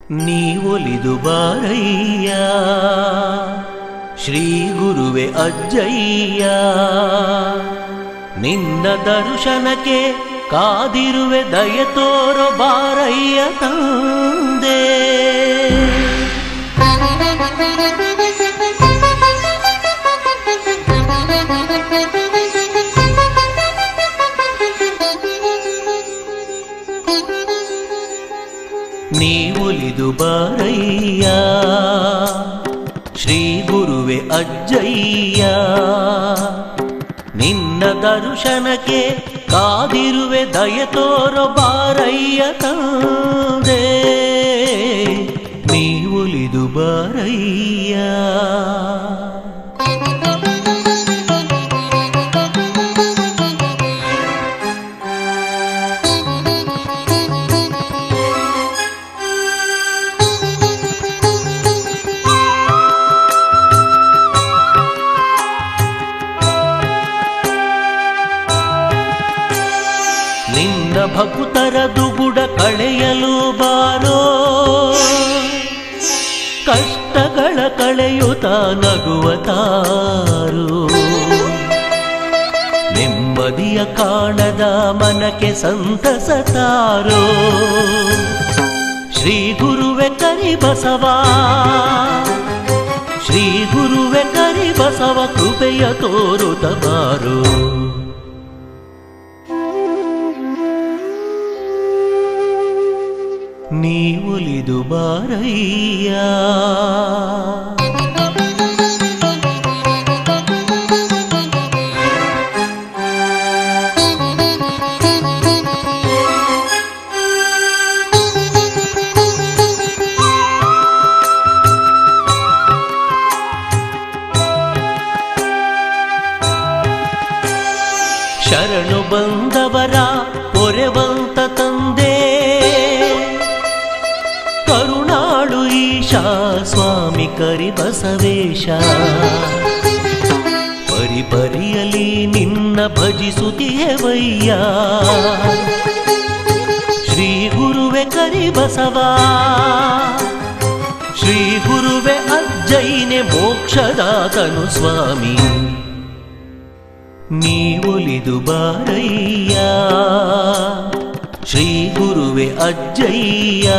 ನೀವೊಲಿದು ಬಾರಯ್ಯ ಶ್ರೀ ಗುರುವೆ ಅಜ್ಜಯ್ಯ ನಿನ್ನ ದರ್ಶನಕ್ಕೆ ಕಾದಿರುವೆ ದಯ ತೋರೋ ಬಾರಯ್ಯ ತಂದೆ ನೀವೊಲಿದು ಬಾರಯ್ಯ ಶ್ರೀ ಗುರುವೆ ಅಜ್ಜಯ್ಯ ನಿನ್ನ ದರ್ಶನಕ್ಕೆ ಕಾದಿರುವೆ ದಯ ತೋರೋ ಬಾರಯ್ಯ ತಂದೆ ನೀವೊಲಿದು ಬಾರಯ್ಯ ನಿನ್ನ ಭಕ್ತರ ದುಗುಡ ಕಳೆಯಲು ಬಾರೋ ಕಷ್ಟಗಳ ಕಳೆಯುತ್ತ ನಗುವ ತಾರು ನೆಮ್ಮದಿಯ ಕಾಣದ ಮನಕ್ಕೆ ಸಂತಸ ತಾರೋ ಶ್ರೀ ಗುರುವೆ ಕರಿ ಬಸವ ಶ್ರೀ ಗುರುವೆ ಕರಿ ಬಸವ ಕೃಪೆಯ ತೋರುತ ಬಾರೋ ನೀವೊಲಿದು ಬಾರಯ್ಯ ಶರಣು ಬಂದವರ ಪೊರೆವಂತ ತಂದೆ ಕರುಣಾಳು ಈಶಾ ಸ್ವಾಮಿ ಕರಿ ಬಸವೇಶ ಪರಿಪರಿಯಲಿ ನಿನ್ನ ಭಜಿಸುತ್ತಿಯೇವಯ್ಯ ಶ್ರೀ ಗುರುವೆ ಕರಿ ಬಸವ ಶ್ರೀ ಗುರುವೆ ಅಜ್ಜೈನೆ ಮೋಕ್ಷದಾತನು ಸ್ವಾಮಿ ನೀವೊಲಿದು ಬಾರಯ್ಯ ಶ್ರೀ ಗುರುವೆ ಅಜ್ಜಯ್ಯ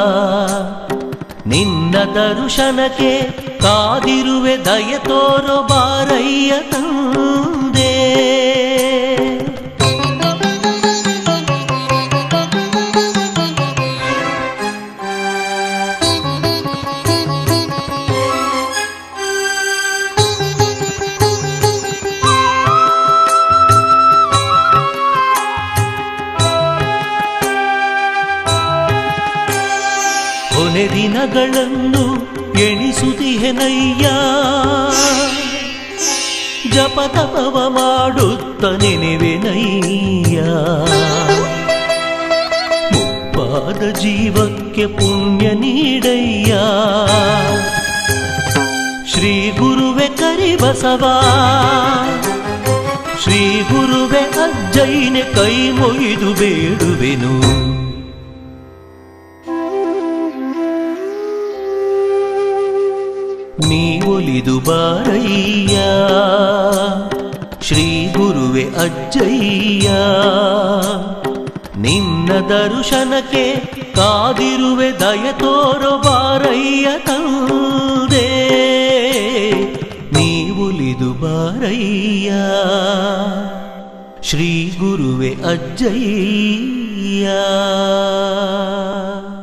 ನಿನ್ನ ದರ್ಶನಕ್ಕೆ ಕಾದಿರುವೆ ದಯ ತೋರೋ ಬಾರಯ್ಯ ತಂದೆ ಕೊನೆ ದಿನಗಳನ್ನು ಎಣಿಸುತ್ತಿಹೆನಯ್ಯ ಜಪ ತಪವ ಮಾಡುತ್ತ ನೆನೆವೆನಯ್ಯ ಮುಪ್ಪಾದ ಜೀವಕ್ಕೆ ಪುಣ್ಯ ನೀಡಯ್ಯ ಶ್ರೀ ಗುರುವೆ ಕರಿ ಬಸವ ಶ್ರೀ ಗುರುವೆ ಅಜ್ಜೈನೆ ಕೈ ಮುಗಿದು ಬೇಡುವೆನು ನೀವೊಲಿದು ಬಾರಯ್ಯ ಶ್ರೀ ಗುರುವೆ ಅಜ್ಜಯ್ಯ ನಿನ್ನ ದರ್ಶನಕ್ಕೆ ಕಾದಿರುವೆ ದಯ ತೋರೋ ಬಾರಯ್ಯ ತಂದೆ ನೀವೊಲಿದು ಬಾರಯ್ಯ ಶ್ರೀ ಗುರುವೆ ಅಜ್ಜಯ್ಯ